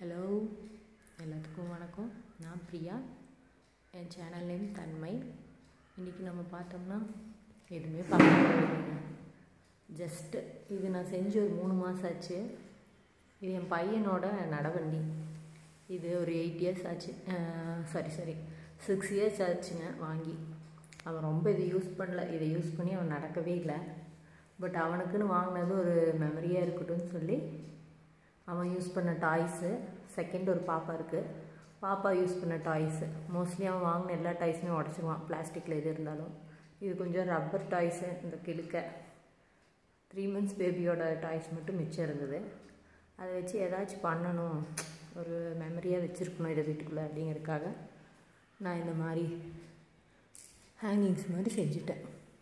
hello எல்லாத்துக்கும் வணக்கம் நான் பிரியா என் சேனல் நேம் தன்மை இன்றைக்கி நம்ம பார்த்தோம்னா எதுவுமே பார்க்க ஜஸ்ட்டு இது நான் செஞ்சு ஒரு மூணு மாதம் ஆச்சு இது என் பையனோட நடவண்டி இது ஒரு எயிட் இயர்ஸ் ஆச்சு சாரி சாரி சிக்ஸ் இயர்ஸ் ஆச்சுங்க வாங்கி அவன் ரொம்ப இது யூஸ் பண்ணல இதை யூஸ் பண்ணி அவன் நடக்கவே இல்லை பட் அவனுக்குன்னு வாங்கினது ஒரு மெமரியாக இருக்கட்டும்னு சொல்லி அவன் யூஸ் பண்ண டாய்ஸு செகண்ட் ஒரு பாப்பா இருக்குது பாப்பா யூஸ் பண்ண டாய்ஸு மோஸ்ட்லி அவன் வாங்கின எல்லா டாய்ஸுமே உடச்சிருவான் பிளாஸ்டிக்கில் எது இருந்தாலும் இது கொஞ்சம் ரப்பர் டாய்ஸு இந்த கிழுக்க த்ரீ மந்த்ஸ் பேபியோட டாய்ஸ் மட்டும் மிச்சம் இருந்தது அதை வச்சு ஏதாச்சும் பண்ணணும் ஒரு மெமரியாக வச்சுருக்கணும் இதை வீட்டுக்குள்ளே அப்படிங்கிறதுக்காக நான் இந்த மாதிரி ஹேங்கிங்ஸ் மாதிரி செஞ்சுட்டேன்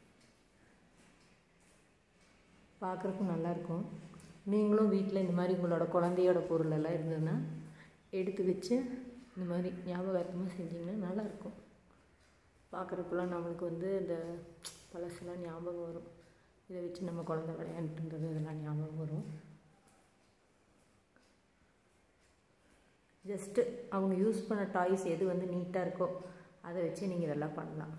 பார்க்குறக்கும் நல்லாயிருக்கும் நீங்களும் வீட்டில் இந்த மாதிரி உங்களோட குழந்தையோட பொருள் எல்லாம் இருந்ததுன்னா எடுத்து வச்சு இந்த மாதிரி ஞாபகார்த்தமாக செஞ்சிங்கன்னா நல்லாயிருக்கும் பார்க்குறப்பெல்லாம் நம்மளுக்கு வந்து இந்த பழசெல்லாம் ஞாபகம் வரும் இதை வச்சு நம்ம குழந்தை விளையாண்டுன்றது இதெல்லாம் ஞாபகம் வரும் ஜஸ்ட்டு அவங்க யூஸ் பண்ண டாய்ஸ் எது வந்து நீட்டாக இருக்கோ அதை வச்சு நீங்கள் இதெல்லாம் பண்ணலாம்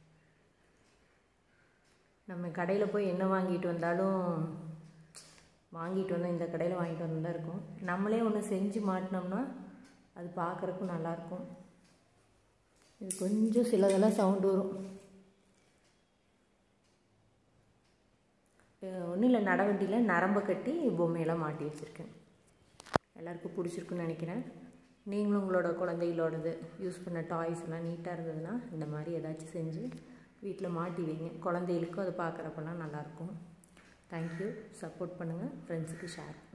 நம்ம கடையில் போய் என்ன வாங்கிட்டு வந்தாலும் வாங்கிட்டு வந்தால் இந்த கடையில் வாங்கிட்டு வந்து தான் இருக்கும் நம்மளே ஒன்று செஞ்சு மாட்டினோம்னா அது பார்க்குறக்கும் நல்லாயிருக்கும் இது கொஞ்சம் சிலதெல்லாம் சவுண்டு வரும் ஒன்றும் இல்லை நடவண்டியில் நரம்பை கட்டி பொம்மையெல்லாம் மாட்டி வச்சுருக்கேன் எல்லாருக்கும் பிடிச்சிருக்குன்னு நினைக்கிறேன் நீங்களும் உங்களோட குழந்தைகளோடது யூஸ் பண்ண டாய்ஸ் எல்லாம் நீட்டாக இருந்ததுன்னா இந்த மாதிரி ஏதாச்சும் செஞ்சு வீட்டில் மாட்டி வைங்க குழந்தைகளுக்கும் அதை பார்க்குறப்பெல்லாம் நல்லாயிருக்கும் தேங்க்யூ சப்போர்ட் பண்ணுங்கள் ஃப்ரெண்ட்ஸுக்கு ஷேர்